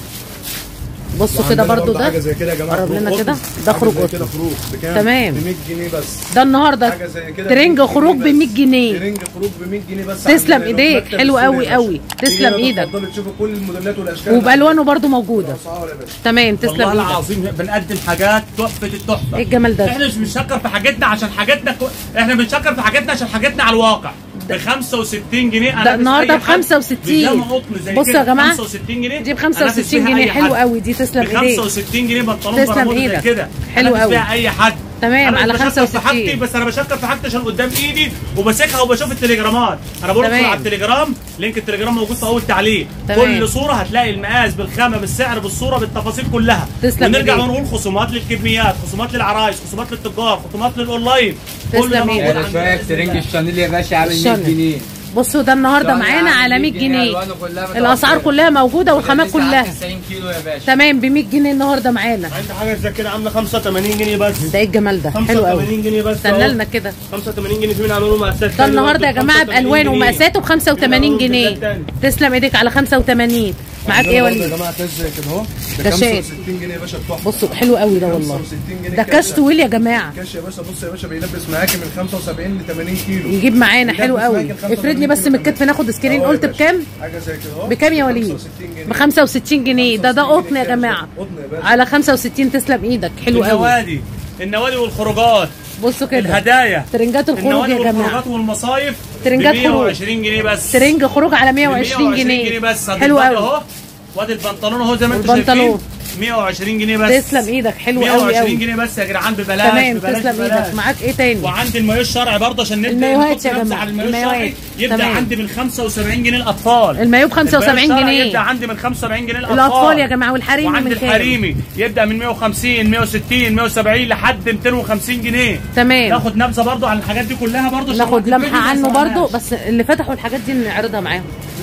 بصوا وعندنا كده برضو حاجه ده زي كده يا جماعه قرب خروج لنا قطن. كده ده حاجة خروج زي قطن كده خروج بكام؟ تمام. ب 100 جنيه بس ده النهارده حاجه زي كده ترنج ب 100 خروج ب جنيه 100 بس. جنيه ترنج خروج ب 100 جنيه بس تسلم عندنا إيديك، مكتب حلو السوري قوي يا باشا. قوي. تيجي تسلم هنا إيدك. تفضلوا تشوفوا كل الموديلات والاشكال وبالوانه برضو موجوده اسعار يا باشا تمام تسلم والله ايدك العظيم بنقدم حاجات تحفه التحفه ايه الجمال ده احنا مش بنشكر في حاجتنا عشان حاجتنا كو... احنا بنشكر في حاجتنا عشان حاجتنا على الواقع ب 65 جنيه انا ده بس النهارده أي ب حد 65. بيجامة قطن زي بصوا كده يا جماعة، 65 جنيه دي ب أنافس 65 بيها جنيه أي حلو حد. قوي دي تسلم ب ايديك 65 جنيه بنطلون تسلم برمودا زي إيدك. كده حلو أنافس قوي. بيها اي حد تمام، أنا على مش بشكر 65. في حاجتي بس انا بشكر في حاجتي عشان قدام ايدي وماسكها وبشوف التليجرامات انا بدخل تمام. على التليجرام لينك التليجرام موجود في اول تعليق تمام. كل صوره هتلاقي المقاس بالخامه بالسعر بالصوره بالتفاصيل كلها تسلم ونرجع إيديك. ونقول خصومات للكميات خصومات للعرايس خصومات للتجار خصومات للاونلاين كل ده تسلم موجود إيدك. يعني عندنا شويه بإذن ترنج الله. الشانيل يا باشا عامل 100 الشانيل. جنيه بصوا ده النهارده معانا على 100 جنيه ألوانه كلها متوفرة. الاسعار كلها موجوده والخامات لسه كلها 90 كيلو يا باشا تمام ب 100 جنيه النهارده معانا عندي حاجه زي كده عامله 85 جنيه بس ده ايه الجمال ده حلو قوي 85 جنيه بس استنى أهو. لنا كده 85 جنيه في من الوان ومقاسات ده تاني النهارده يا برضه جماعه 85 بالوان جنيه. ومقاساته ب 85 جنيه تسلم ايديك على 85 معاك ايه يا عندنا برضه وليد يا جماعه كاش زي كده اهو ب كاشات. 65 جنيه يا باشا التحفه بصوا حلو قوي ده والله 65 جنيه ده كاش كاش طويل يا جماعه كاش يا باشا بص يا باشا بيلبس معاكي من 75 ل 80 كيلو يجيب معانا حلو يلبس قوي معاكي ال 85 افرد لي بس من الكتف ناخد سكرين أهو يا قلت باشا. بكام حاجه زي كده اهو بكام يا وليد 65 جنيه ب 65 جنيه ده ده قطن يا جماعه قطن يا باشا على 65 تسلم ايدك حلو قوي النوادي النوادي والخروجات بصوا كده الهدايا ترنجات الخروج النوادي يا جماعه والخروجات والمصايف ترنجات ب خروج. 120 جنيه بس ترنج خروج على ب 120 جنيه بس أدي حلو البدلة قوي اهو وادي البنطلون اهو زي ما انتم والبنطلون. شايفين 120 جنيه بس تسلم ايدك حلو قوي 120 قوي جنيه بس يا جدعان ببلاش تمام ببلاش تسلم ببلاش. ايدك معاك ايه تاني وعندي المايو الشرعي برضه عشان نبدا المايوهات نحط يا نبذة جماعة. على المايو المايوهات. الشرعي يبدا تمام. عندي من 75 جنيه الاطفال المايو ب 75 المايو الشرعي جنيه يبدا عندي من 75 جنيه الاطفال الاطفال يا جماعه والحريمي وعند من كام الحريمي يبدا من 150 160 170 لحد 250 جنيه تمام ناخد نبذه برضه عن الحاجات دي كلها برضه عشان ناخد وقت لمحه الفيديو ما عنه برضو يسرقناش. بس اللي فتحوا الحاجات دي نعرضها معاهم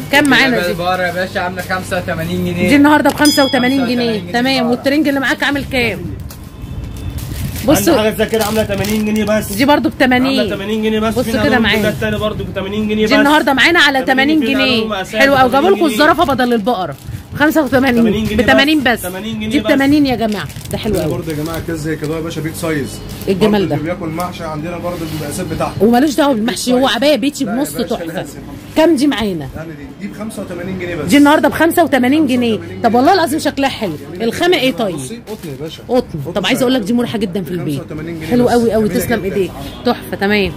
كام معانا دي البقرة يا باشا عاملة 85 جنيه دي النهارده ب 85 85 جنيه جنيه. تمام آه. والترنج اللي معاك عامل كام عندي بصوا حاجه زي كده عامله 80 جنيه بس دي برضو ب عامله 80 80 جنيه بس بصوا في كده نمر معانا. موديلات تاني برضه ب 80 جنيه بس دي النهارده معانا على 80 في جنيه نمر مقاسات حلو قوي 80 جابوا لكم جنيه. الزرافه بدل البقره ب 85 80 جنيه ب 80 بس. بس 80 جنيه دي ب بس. 80 يا جماعه ده حلو عندنا قوي برضه يا جماعه كذا زي كده يا باشا بيج سايز إيه الجمال برضه ده؟ اللي بياكل محشي عندنا برضه المقاسات بتاعته ومالوش دعوه بالمحشي هو عبايه بيتي لا يا بنص باشا، تحفه لازم. كام دي معانا يعني دي دي ب 85 جنيه بس دي النهارده ب 85 جنيه طب والله العظيم شكلها حلو الخامه ايه طيب بصي قطن يا باشا قطن طب عايزه اقول لك دي مريحه جدا في البيت 85 جنيه حلو بس. قوي قوي جميلة تسلم جدا. ايديك تحفه تمام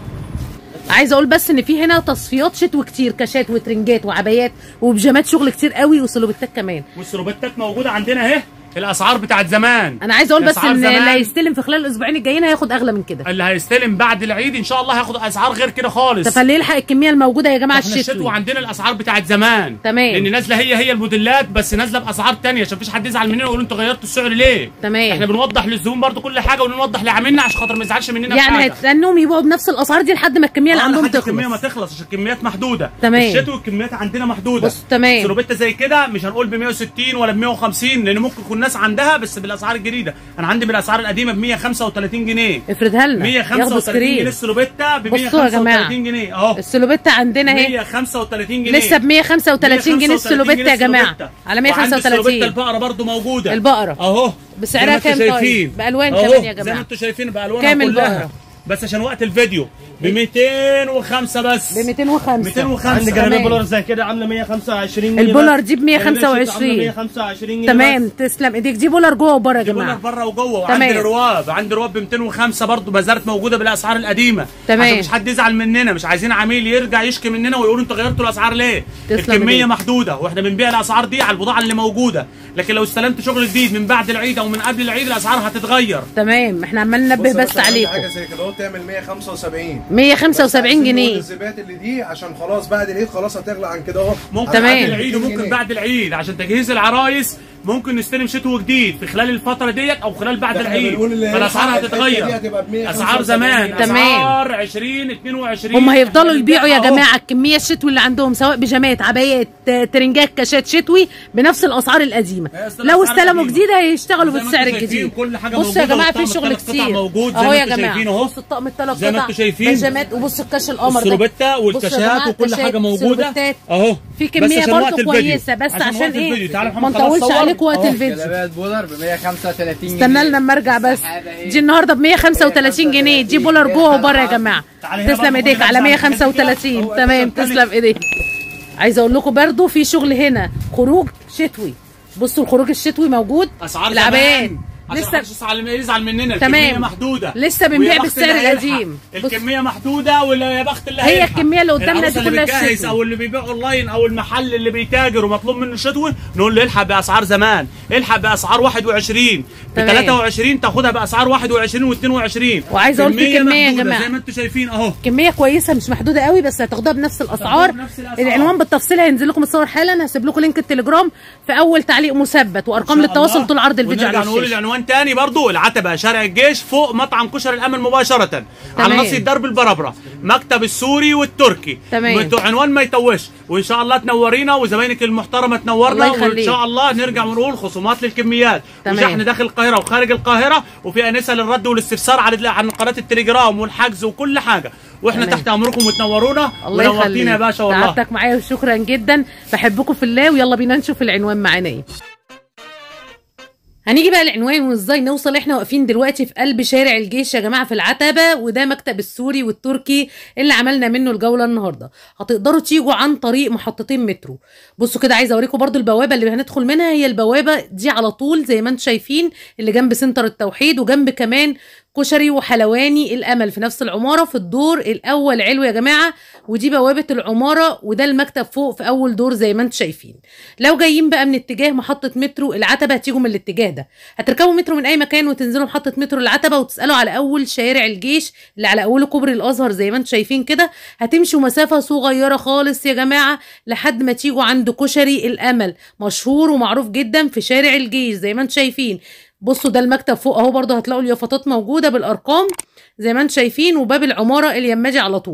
عايزه اقول بس ان في هنا تصفيات شتوي كتير كاشات وترنجات وعبايات وبيجامات شغل كتير قوي وسلوبتات كمان والسروبتات موجوده عندنا اهي الاسعار بتاعت زمان انا عايزه اقول بس الأسعار ان زمان اللي هيستلم في خلال الاسبوعين الجايين هياخد اغلى من كده اللي هيستلم بعد العيد ان شاء الله هياخد اسعار غير كده خالص فاللي يلحق الكميه الموجوده يا جماعه احنا الشتوى الشتوي عندنا الاسعار بتاعت زمان تمام. لان نازله هي هي الموديلات بس نازله باسعار تانية عشان مفيش حد يزعل مننا ويقول انتوا غيرتوا السعر ليه تمام. احنا بنوضح للزبون برضو كل حاجه ونوضح لعميلنا عشان خاطر ما يزعلش مننا في يعني حاجه هتستنوهم يبيعوا بنفس الاسعار دي لحد ما الكميه اللي آه، عندهم لحد الكميه ما تخلص تخلص عشان الكميات محدوده تمام. الشتوي الكميات عندنا محدوده بص، تمام. سروبيتا زي كده مش هنقول ب 160 ولا ب 150 لان ممكن يكون ناس عندها بس بالاسعار الجديده انا عندي بالاسعار القديمه ب 135 جنيه افردها لنا ياخدوا 135 جنيه سكرين السروبيتا ب بصوا يا جماعة. 135 جنيه اهو السلوبيتا عندنا اهي 135 جنيه لسه ب 135 جنيه السلوبيتا يا جماعه على وعند السلوبيتا 135 البقره برضو موجوده البقرة. اهو بسعرها زي ما انتوا كام طيب؟ شايفين. بألوان أهو، كمان يا زي جماعة. ما انتوا شايفين بالوانها كام كلها البقرة؟ بس عشان وقت الفيديو ب 205 بس ب 205 205 عندي جلابيه تمام. بولر زي كده عامله 125 جنيه البولر بس. دي ب 125. جلابية شتا عاملة 125 جنيه تمام بس. تسلم ايديك دي بولر جوه وبره يا دي بولر جماعه بره وجوه تمام. وعندي الرواب عندي رواب ب 205 برضه ما زالت موجوده بالاسعار القديمه تمام. عشان مش حد يزعل مننا مش عايزين عميل يرجع يشكي مننا ويقول انتوا غيرتوا الاسعار ليه تسلم الكميه إيديك. محدوده واحنا بنبيع الاسعار دي على البضاعه اللي موجوده لكن لو استلمت شغل جديد من بعد العيد او من قبل العيد الاسعار هتتغير تمام احنا عمال بص ننبه يا بس باشا، عندي حاجه عليكم زي كده اهو تعمل 175 175 جنيه الزبات اللي دي عشان خلاص بعد العيد خلاص هتغلى عن كده اهو ممكن تمام. بعد العيد وممكن بعد العيد عشان تجهيز العرايس ممكن نستلم شتوي جديد في خلال الفتره ديت او خلال بعد ده احنا العيد بنقول اللي فالاسعار هيلحق الحتة دي هتتغير هتبقى ب 175 اسعار زمان تمام. اسعار 20 22 هم هيفضلوا إحنا يبيعوا يا بنبيع أهو. جماعه الكميه الشتوي اللي عندهم سواء بيجامات عبايات آه، ترنجات كاشات شتوي بنفس الاسعار القديمه هي أصل لو الأسعار استلموا القديمة. جديد هيشتغلوا زي ما بالسعر انتوا شايفين الجديد كل حاجة بصوا يا موجودة جماعه في والطقم شغل الثلاث قطع كتير موجود زي اهو ما يا انتوا جماعه شايفين أهو. بصوا الطقم الثلاث زي ما قطع انتوا شايفين. بيجامات وبصوا الكاش القمر ده السروبيتا بصوا يا والكاشات جماعة وكل الكاشات، حاجه موجوده السروبيتات. اهو في بس كميه عشان وقت برضه الفيديو. كويسه بس عشان, وقت ايه الفيديو. تعالوا ما محمد خلاص نطولش صور. عليكم وقت أهو. الفيديو جلابيات بولر ب 135 جنيه استنى لنا اما ارجع بس السحابة إيه؟ دي النهارده ب 135 جنيه دي بولر جوه وبره يا جماعه تعالى هنا تسلم بقى ايديك خد على لمسة عن 135 الحاجات دي. تمام هو أنت تسلم ايديك عايزه اقول لكم برضو في شغل هنا خروج شتوي بصوا الخروج الشتوي موجود اسعار العبايات زمان عشان لسه محدش يزعل يزعل مننا تمام. الكميه محدوده لسه بنبيع ويا بخت بالسعر اللي هيلحق. القديم. بص. الكميه محدوده ولا يا بخت اللي هي هيلحق. الكمية اللي قدامنا العروسة دي اللي كلها بتجهز الشتوي. او اللي بيبيع اونلاين او المحل اللي بيتاجر ومطلوب منه شتوي نقول له الحق باسعار زمان الحق باسعار 21 ب تمام. 23 تاخدها باسعار 21 و22 وعايزة أقول في كمية يا جماعة. زي ما انتم شايفين اهو كميه كويسه مش محدوده قوي بس هتاخدوها بنفس الاسعار بنفس الأسعار. العنوان بالتفصيل هينزل لكم الصور حالا هسيب لكم لينك التليجرام في اول تعليق مثبت وارقام إن شاء للتواصل الله. طول عرض الفيديو على ونرجع نقول الشاشه العنوان تاني برضو العتبة شارع الجيش فوق مطعم كشري الامل مباشرة على تمام. نص درب البربرة مكتب السوري والتركي تمام. مت- عنوان ما يتوش وان شاء الله تنورينا وزباينك المحترمة تنورنا الله وان يخليك. شاء الله نرجع ونقول خصومات للكميات تمام. وشحن داخل القاهرة وخارج القاهرة وفي انسة للرد والاستفسار على عن قناة التليجرام والحجز وكل حاجة واحنا تمام. تحت امركم وتنورونا الله يخليك ونورتينا يا باشا والله تعبتك معايا وشكرا جدا بحبكم في الله ويلا بينا نشوف العنوان معانا ايه هنيجي بقى العنوان وازاي نوصل احنا واقفين دلوقتي في قلب شارع الجيش يا جماعه في العتبه وده مكتب السوري والتركي اللي عملنا منه الجوله النهارده هتقدروا تيجوا عن طريق محطتين مترو بصوا كده عايزه اوريكم برضو البوابه اللي هندخل منها هي البوابه دي على طول زي ما انتم شايفين اللي جنب سنتر التوحيد وجنب كمان كشري وحلواني الامل في نفس العماره في الدور الاول علو يا جماعه ودي بوابه العماره وده المكتب فوق في اول دور زي ما انتم شايفين لو جايين بقى من اتجاه محطه مترو العتبه هتيجوا من الاتجاه ده هتركبوا مترو من اي مكان وتنزلوا محطه مترو العتبه وتسالوا على اول شارع الجيش اللي على اوله كوبري الازهر زي ما انتم شايفين كده هتمشوا مسافه صغيره خالص يا جماعه لحد ما تيجوا عند كشري الامل مشهور ومعروف جدا في شارع الجيش زي ما انتم شايفين بصوا ده المكتب فوق اهو برضه هتلاقوا اليافطات موجوده بالارقام زي ما انتم شايفين وباب العماره اليماجي على طول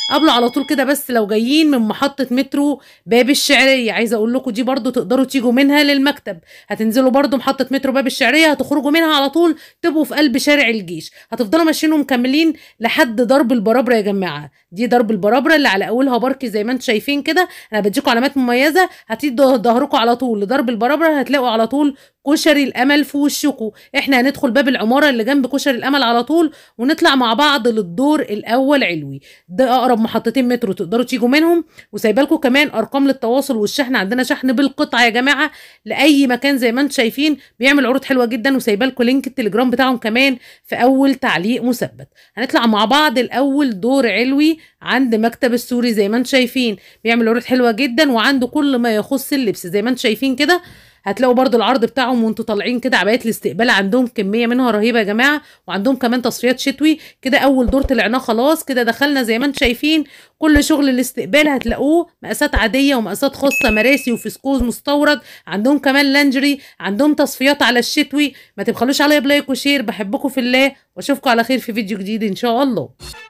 قبله على طول كده بس لو جايين من محطة مترو باب الشعرية عايزة اقول لكم دي برضو تقدروا تيجوا منها للمكتب هتنزلوا برضو محطة مترو باب الشعرية هتخرجوا منها على طول تبقوا في قلب شارع الجيش هتفضلوا ماشيين ومكملين لحد درب البرابرة يا جماعة دي درب البرابرة اللي على اولها بارك زي ما انتم شايفين كده انا بديكم علامات مميزة هتدوا ظهركم على طول لدرب البرابرة هتلاقوا على طول كشري الامل في وشكم احنا هندخل باب العماره اللي جنب كشري الامل على طول ونطلع مع بعض للدور الاول علوي ده اقرب محطتين مترو تقدروا تيجوا منهم وسايبه لكم كمان ارقام للتواصل والشحن عندنا شحن بالقطعه يا جماعه لاي مكان زي ما انتم شايفين بيعمل عروض حلوه جدا وسايبه لكم لينك التليجرام بتاعهم كمان في اول تعليق مثبت هنطلع مع بعض الاول دور علوي عند مكتب السوري زي ما انتم شايفين بيعمل عروض حلوه جدا وعنده كل ما يخص اللبس زي ما انتم شايفين كده هتلاقوا برضو العرض بتاعهم وانتوا طالعين كده عبايات الاستقبال عندهم كميه منها رهيبه يا جماعه وعندهم كمان تصفيات شتوي كده اول دور طلعناه خلاص كده دخلنا زي ما انتم شايفين كل شغل الاستقبال هتلاقوه مقاسات عاديه ومقاسات خاصه مراسي وفسكوز مستورد عندهم كمان لانجري عندهم تصفيات على الشتوي ما تبخلوش عليا بلايك وشير بحبكم في الله واشوفكم على خير في فيديو جديد ان شاء الله